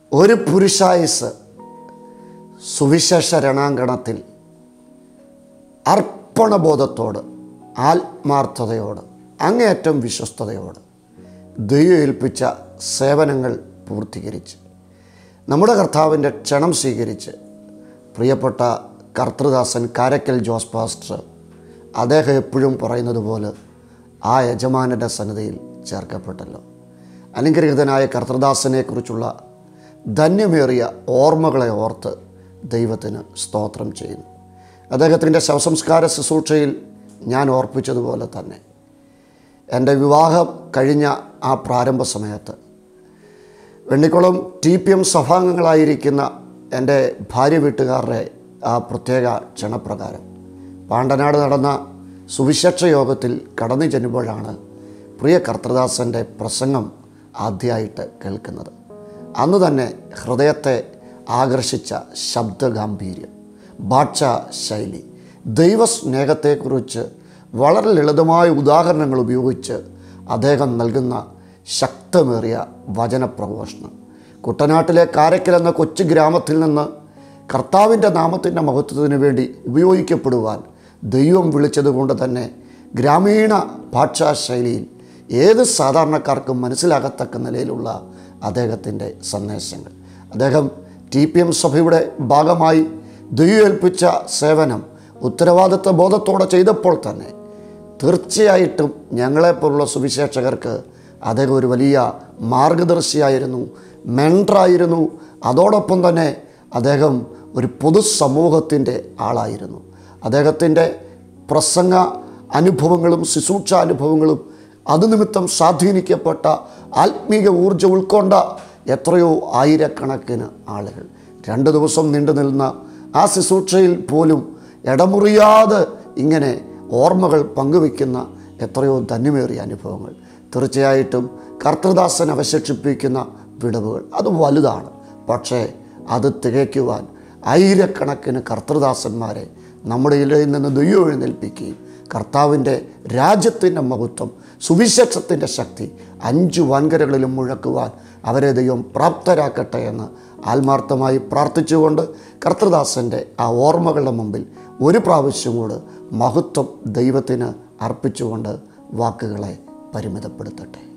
ഒരു പുരുഷായുസ് സുവിശേഷ രണാങ്കണത്തിൽ അർപ്പണബോധത്തോട് ആത്മാർത്ഥതയോട് അങ്ങേയറ്റം വിശ്വസ്തതയോട് ദൈവം ഏൽപ്പിച്ച സേവനങ്ങൾ പൂർത്തീകരിച്ച് നമ്മുടെ കർത്താവിൻ്റെ ക്ഷണം സ്വീകരിച്ച് പ്രിയപ്പെട്ട കർത്തൃദാസൻ കാരക്കൽ ജോസ് പാസ്റ്റർ അദ്ദേഹം എപ്പോഴും പറയുന്നത് പോലെ ആ യജമാനൻ്റെ സന്നദ്ധയിൽ ചേർക്കപ്പെട്ടല്ലോ അനുഗ്രഹീതനായ കർത്തൃദാസനെക്കുറിച്ചുള്ള ധന്യമേറിയ ഓർമ്മകളെ ഓർത്ത് ദൈവത്തിന് സ്തോത്രം ചെയ്യുന്നു അദ്ദേഹത്തിൻ്റെ ശവസംസ്കാര ശുശ്രൂഷയിൽ ഞാൻ ഓർപ്പിച്ചതുപോലെ തന്നെ എൻ്റെ വിവാഹം കഴിഞ്ഞ ആ പ്രാരംഭ സമയത്ത് വെണ്ണിക്കുളം ടി പി എം സഭാംഗങ്ങളായിരിക്കുന്ന എൻ്റെ ഭാര്യ വീട്ടുകാരുടെ ആ പ്രത്യേക ക്ഷണപ്രകാരം പാണ്ടനാട് നടന്ന സുവിശേഷ യോഗത്തിൽ കടന്നു ചെല്ലുമ്പോഴാണ് പ്രിയ കർത്തദാസൻ്റെ പ്രസംഗം ആദ്യമായിട്ട് കേൾക്കുന്നത് അന്ന് തന്നെ ഹൃദയത്തെ ആകർഷിച്ച ശബ്ദഗാംഭീര്യം ഭാഷ ശൈലി ദൈവസ്നേഹത്തെക്കുറിച്ച് വളരെ ലളിതമായ ഉദാഹരണങ്ങൾ ഉപയോഗിച്ച് അദ്ദേഹം നൽകുന്ന ശക്തമേറിയ വചനപ്രഘോഷണം കുട്ടനാട്ടിലെ കാരക്കൽ എന്ന കൊച്ചു ഗ്രാമത്തിൽ നിന്ന് കർത്താവിൻ്റെ നാമത്തിൻ്റെ മഹത്വത്തിന് വേണ്ടി ഉപയോഗിക്കപ്പെടുവാൻ ദൈവം വിളിച്ചതുകൊണ്ട് തന്നെ ഗ്രാമീണ ഭാഷാശൈലിയിൽ ഏത് സാധാരണക്കാർക്കും മനസ്സിലാകത്തക്ക നിലയിലുള്ള അദ്ദേഹത്തിൻ്റെ സന്ദേശങ്ങൾ അദ്ദേഹം ടി പി എം സഭയുടെ ഭാഗമായി ദൈവം ഏൽപ്പിച്ച സേവനം ഉത്തരവാദിത്വ ബോധത്തോടെ ചെയ്തപ്പോൾ തന്നെ തീർച്ചയായിട്ടും ഞങ്ങളെപ്പോലുള്ള സുവിശേഷകർക്ക് അദ്ദേഹം ഒരു വലിയ മാർഗദർശിയായിരുന്നു മെൻഡറായിരുന്നു അതോടൊപ്പം തന്നെ അദ്ദേഹം ഒരു പൊതുസമൂഹത്തിൻ്റെ ആളായിരുന്നു അദ്ദേഹത്തിൻ്റെ പ്രസംഗ അനുഭവങ്ങളും ശുശ്രൂഷ അനുഭവങ്ങളും അത് നിമിത്തം സ്വാധീനിക്കപ്പെട്ട ആത്മീക ഊർജ്ജം ഉൾക്കൊണ്ട എത്രയോ ആയിരക്കണക്കിന് ആളുകൾ രണ്ട് ദിവസം നീണ്ടു നിൽക്കുന്ന ആ ശുശ്രൂഷയിൽ പോലും ഇടമുറിയാതെ ഇങ്ങനെ ഓർമ്മകൾ പങ്കുവയ്ക്കുന്ന എത്രയോ ധന്യമേറിയ അനുഭവങ്ങൾ തീർച്ചയായിട്ടും കർത്തൃദാസൻ അവശേഷിപ്പിക്കുന്ന വിടവുകൾ അത് വലുതാണ് പക്ഷേ അത് തികയ്ക്കുവാൻ ആയിരക്കണക്കിന് കർത്തൃദാസന്മാരെ നമ്മുടെ ഇടയിൽ നിന്ന് ദൈവം എഴുന്നേൽപ്പിക്കുകയും കർത്താവിൻ്റെ രാജ്യത്തിൻ്റെ മഹത്വം സുവിശേഷത്തിൻ്റെ ശക്തി അഞ്ച് വൻകരകളിലും മുഴക്കുവാൻ അവരെ ദൈവം പ്രാപ്തരാക്കട്ടെ എന്ന് ആത്മാർത്ഥമായി പ്രാർത്ഥിച്ചുകൊണ്ട് കർത്തൃദാസൻ്റെ ആ ഓർമ്മകളുടെ മുമ്പിൽ ഒരു പ്രാവശ്യം കൂടെ മഹത്വം ദൈവത്തിന് അർപ്പിച്ചുകൊണ്ട് വാക്കുകളെ പരിമിതപ്പെടുത്തട്ടെ